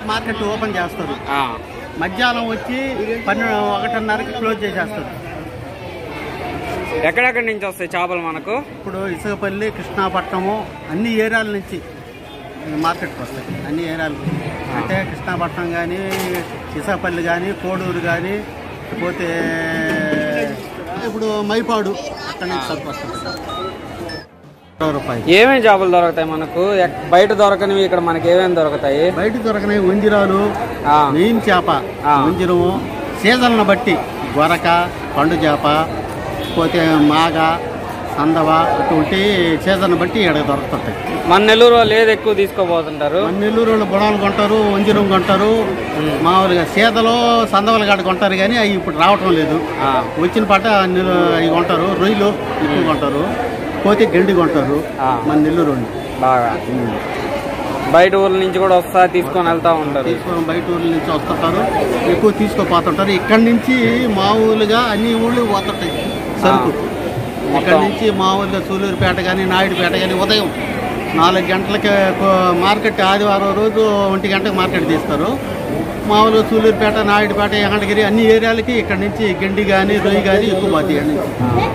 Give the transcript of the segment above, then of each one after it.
Market open చేస్తారు ఆ, మధ్యాహ్నం వచ్చి పన్నెండు ఒకటిన్నరకి క్లోజ్ చేసేస్తారు ఎక్కడెక్కడి నుంచి వస్తాయి చేపలు మనకు ఇప్పుడు ఇసుకపల్లి కృష్ణాపట్నము అన్ని ఏరియాల నుంచి మార్కెట్కి వస్తాయి అన్ని ఏరియాలు అంటే కృష్ణాపట్నం కానీ ఇసుకపల్లి కానీ కోడూరు కానీ పోతే ఇప్పుడు మైపాడు అక్కడి నుంచి సరుకు వస్తుంది ఇరవై రూపాయలు ఏమేమి చేపలు దొరుకుతాయి మనకు ఎక్- బయట దొరకనివి ఇక్కడ మనకి ఏమేమి దొరుకుతాయి బయట దొరకనే ఉంజిరాలు ఆ, మెయిన్ చేప ఆ. ఉంజిరము సీజన్లను బట్టి గొరక పండు చేప పోతే మాగ సందవ అటువంటి సీజన్ బట్టి ఇక్కడ దొరుకుతుంటాయి మన నెల్లూరు వాళ్ళు ఏది ఎక్కువ తీసుకోబోతుంటారు మన నెల్లూరు వాళ్ళు బుడాలు కొంటారు వంజిరం కొంటారు మామూలుగా సీతలో సందవల కాడ కొంటారు కానీ అవి ఇప్పుడు రావటం లేదు ఆ, వచ్చిన పాట నిలు- అవి కొంటారు రొయ్యలు ఎక్కువ కొంటారు పోతే గండి కొంటారు ఆ. మన నెల్లూరు వాళ్ళు బాగా బయట ఊర్ల నుంచి కూడా వస్తా తీసుకొని వెళ్తా ఉంటారు తీసుకొని బయట ఊర్ల నుంచి వస్తుంటారు ఎక్కువ తీసుకుపోతుంటారు ఇక్కడి నుంచి మామూలుగా అన్ని ఊళ్ళు పోతుంటాయి సరుకు ఇక్కడ మొత్తం. నుంచి మామూలుగా సూలూరుపేట కానీ నాయుడుపేట కానీ ఉదయం నాలుగు గంటలకి కో- మార్కెట్ ఆదివారం రోజు ఒంటి గంటకు మార్కెట్ తీస్తారు మామూలుగా సూలూరుపేట నాయుడుపేట ఎంగంటగిరి అన్ని ఏరియాలకి ఇక్కడ నుంచి గండి కానీ రొయ్యి కానీ ఎక్కువ పోతాయి ఇక్కడ నుంచి ఆ.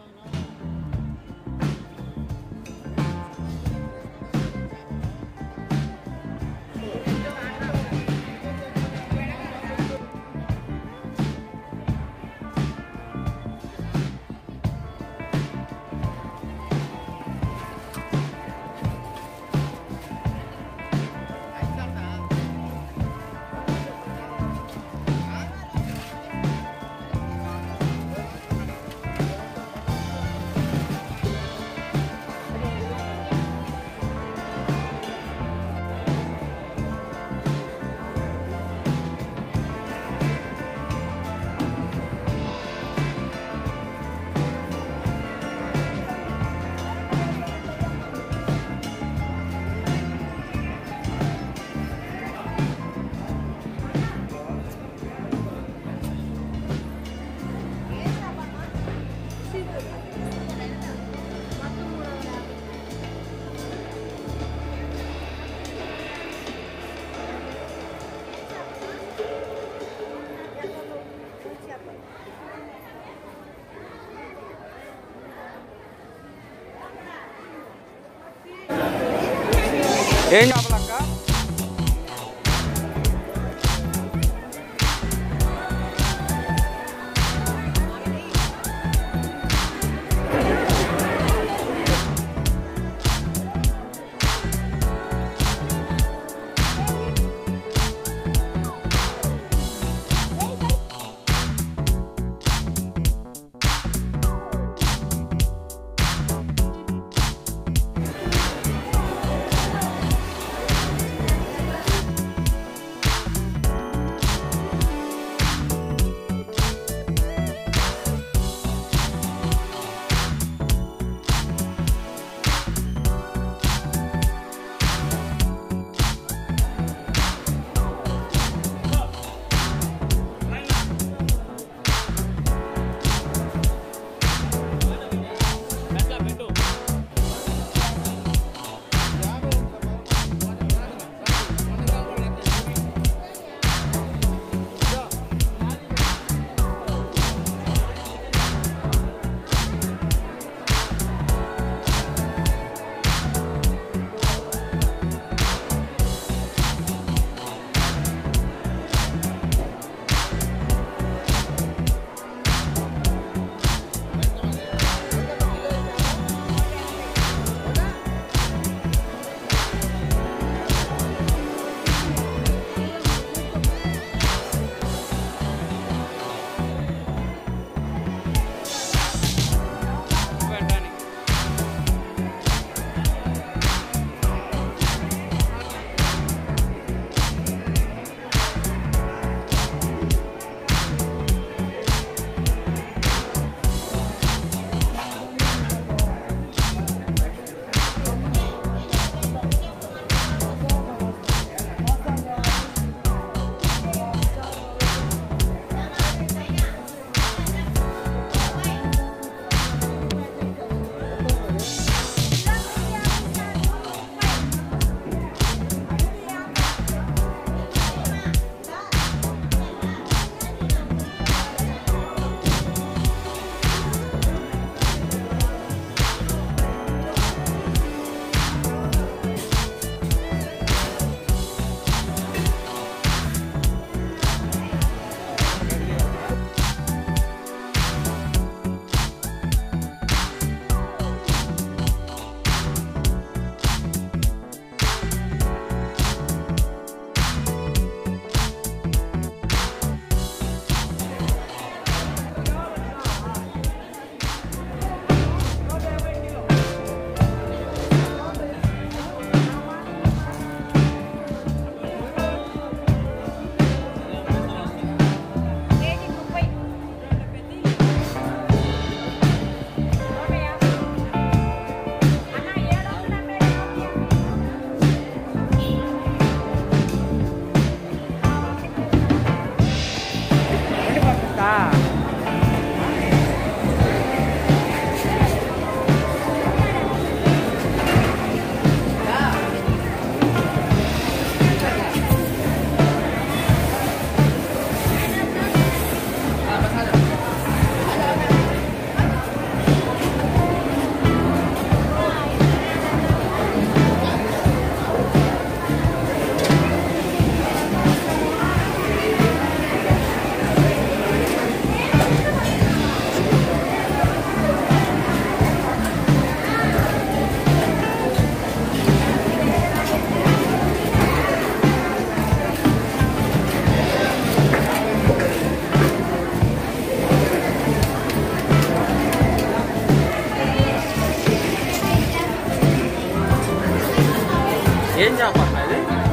ఏం చేపలక్క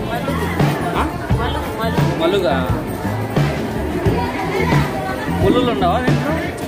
ఆ? మలుగా ముళ్ళులు ఉండవా దీంట్లో